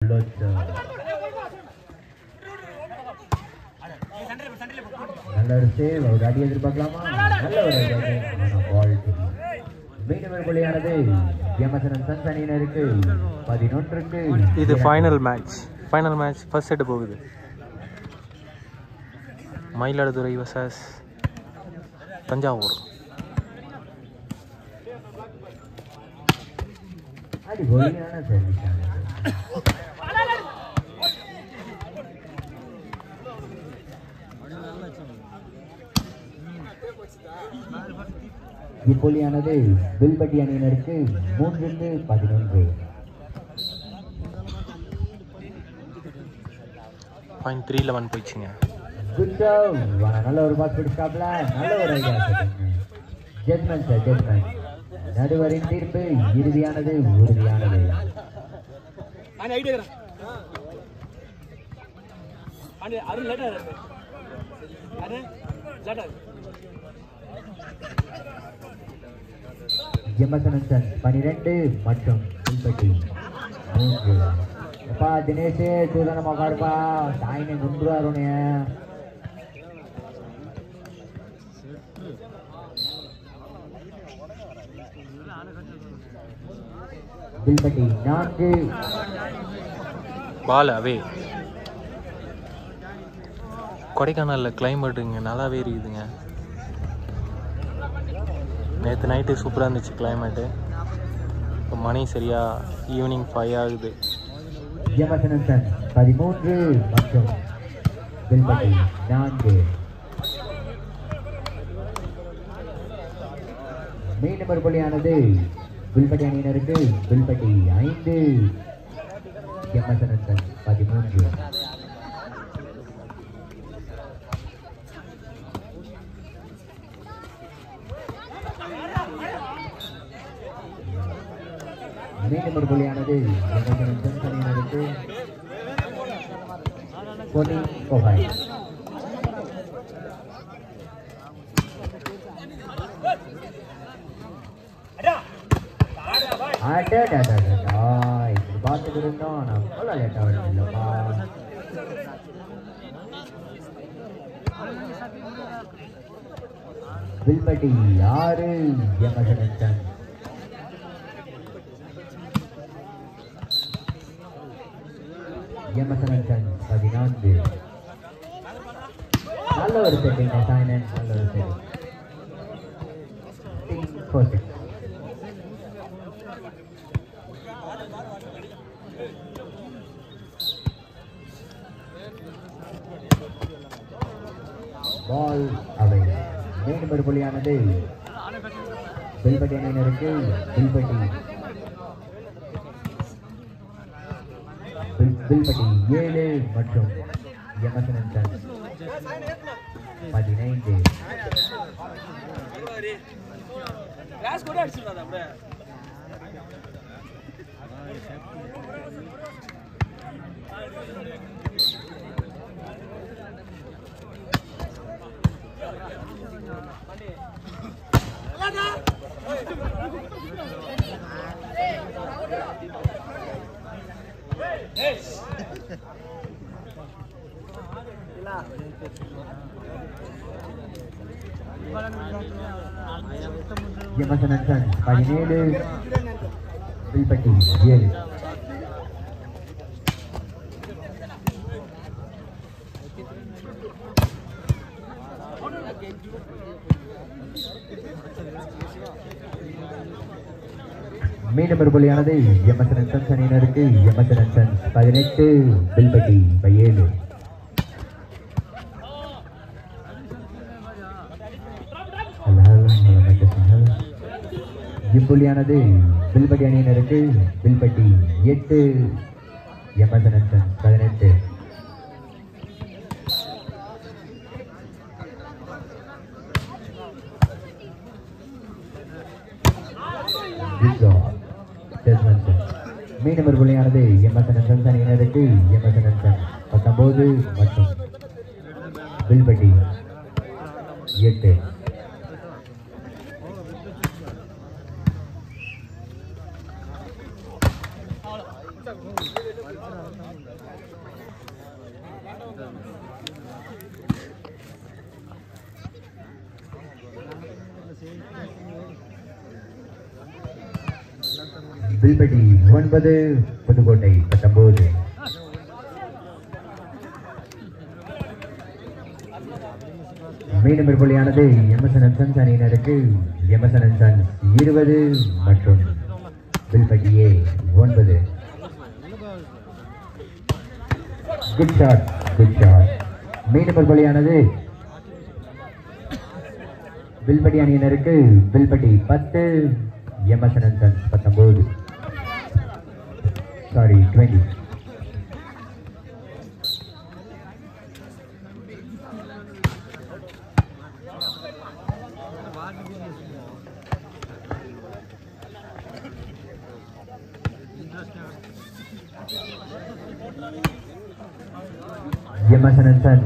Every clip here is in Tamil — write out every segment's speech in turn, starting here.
லோச்சா நல்ல ஒரு சேவ் ஒரு அடி எதிர்பார்க்கலாமா நல்ல ஒரு அடி ஆனா பால் மீண்டும் ஒரு புள்ளியானது எமசனன் சன்ஸ் அணியினருக்கு பதினொன்றுக்கு இது final match final match first set போகுது மயிலாடுதுறை வர்சஸ் தஞ்சாவூர் அடிபொலியான சர்வீஸ் இப்பொலியானது வில்பட்டி அணியினருக்கு மூன்றுக்கு பதினொன்று பாயிண்ட் த்ரீ லெவன் போயிடுச்சுங்க குட் ஜாப் நல்ல ஒரு பாஸ் பிடிச்சாப்ல நல்ல ஒரு ஐடியா ஜட்மெண்ட் சார் ஜட்மெண்ட் நடுவரின் தீர்ப்பு இறுதியானது உறுதியானது ஆனே ஐடியா ஆனே அருண் லேட்டா ஆனே லேட்டா ஜெமசனன் பனிரெண்டு மற்றும் புல்பட்டி மூன்று அப்பா தினேஷ் சூதனமா பாருப்பா தாயினை குண்டுவாருனே புல்பட்டி நான்கு பால் அவே கொடைக்கானலில் climate இங்கே நல்லாவே இருக்குதுங்க நேற்று நைட்டு சூப்பராக இருந்துச்சு கிளைமேட்டு இப்போ மணி சரியாக ஈவினிங் ஃபைவ் ஆகுது ஜெமசனன் பதிமூன்று மற்றும் புல்பட்டி நான்கு மீண்டும் ஒரு புள்ளியானது புல்பட்டி அணியினருக்கு புல்பட்டி ஐந்து ஜெமசனன் பதிமூன்று மீண்டும் ஒரு புள்ளியானது ஜெமசனன் அணியினருக்கு பொன்னி கோகாய் அடடடடடா, இப்படி பார்த்துட்டு இருந்தோம் நான் போல லேட்டாக வருது இல்லப்பா வில்பட்டி ஆறு எமசனன் எமசனன் பதினான்கு நல்ல ஒரு செட்டிங் சாயனன் நல்ல ஒரு செட்டிங் பர்ஃபெக்ட் பால் அவை மீண்டும் ஒரு புள்ளியானது பில்பட்டி அணியினருக்கு பில்பட்டி பில்- பில்பட்டி ஏழு மற்றும் எமசனன் பதினைந்து கிளாஸ் கூட அடிச்சிருந்தா அப்படியே எமசனன் பதினேழு பில்பட்டி ஏழு மீண்டும் ஒரு புள்ளியானது எமசனன் சன்ஸ் அணியினருக்கு எமசனன் சன்ஸ் பதினெட்டு பில்பட்டி பை ஏழு இப்புள்ளியானது பில்பட்டி அணியினருக்கு பில்பட்டி எட்டு எமசனன் பதினெட்டு Good job. Desmond Sen. மீண்டும் ஒரு புள்ளியானது எமசனன் அணியினருக்கு எமசனன் பத்தொன்பது மற்றும் பில்பட்டி எட்டு வில்பட்டி ஒன்பது புதுக்கோட்டை பத்தொன்பது மீண்டும் புள்ளியானது எமசன் சன்ஸ் அணியினருக்கு எமசன் சன்ஸ் இருபது மற்றும் வில்பட்டியே ஒன்பது குட் ஷாட் குட் ஷாட் மீண்டும் புள்ளியானது வில்பட்டி அணியினருக்கு வில்பட்டி பத்து எமசன் சன்ஸ் பத்தொன்பது sorry twenty Emerson sons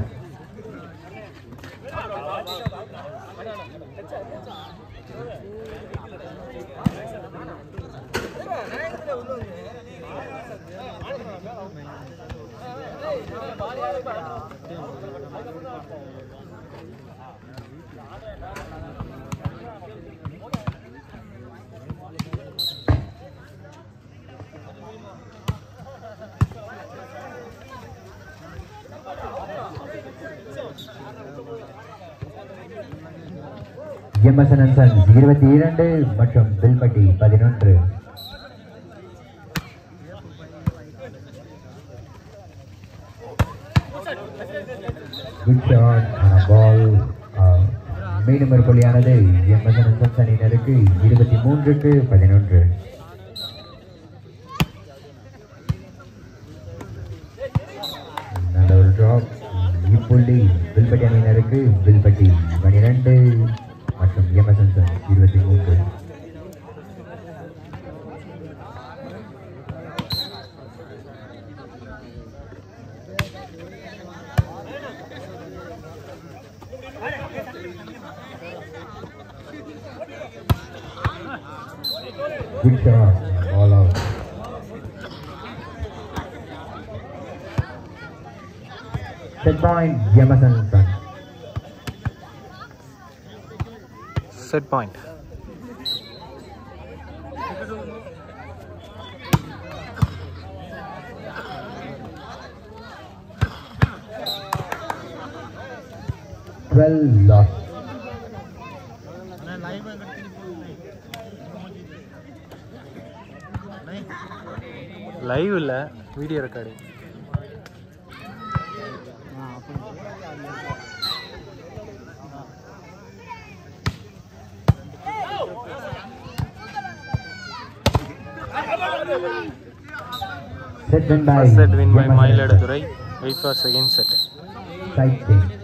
Emerson sons இருபத்தி இரண்டு மற்றும் வில்பட்டி பதினொன்று குட் ஷாட் பால் மீண்டும் ஒரு புள்ளியானது எமசன் சன்ஸ் அணியினருக்கு இருபத்தி மூன்றுக்கு பதினொன்று நல்ல ஒரு ட்ராப் இப்புள்ளி வில்பட்டி அணியினருக்கு வில்பட்டி பனிரெண்டு மற்றும் எமசன் சன்ஸ் இருபத்தி மூன்று Good shot, all out. Set point, Emerson Sun. Set point Twelve lost. Live இல்லை video record Set win by first set win by Emerson Mayiladuthurai wait for second set Side change.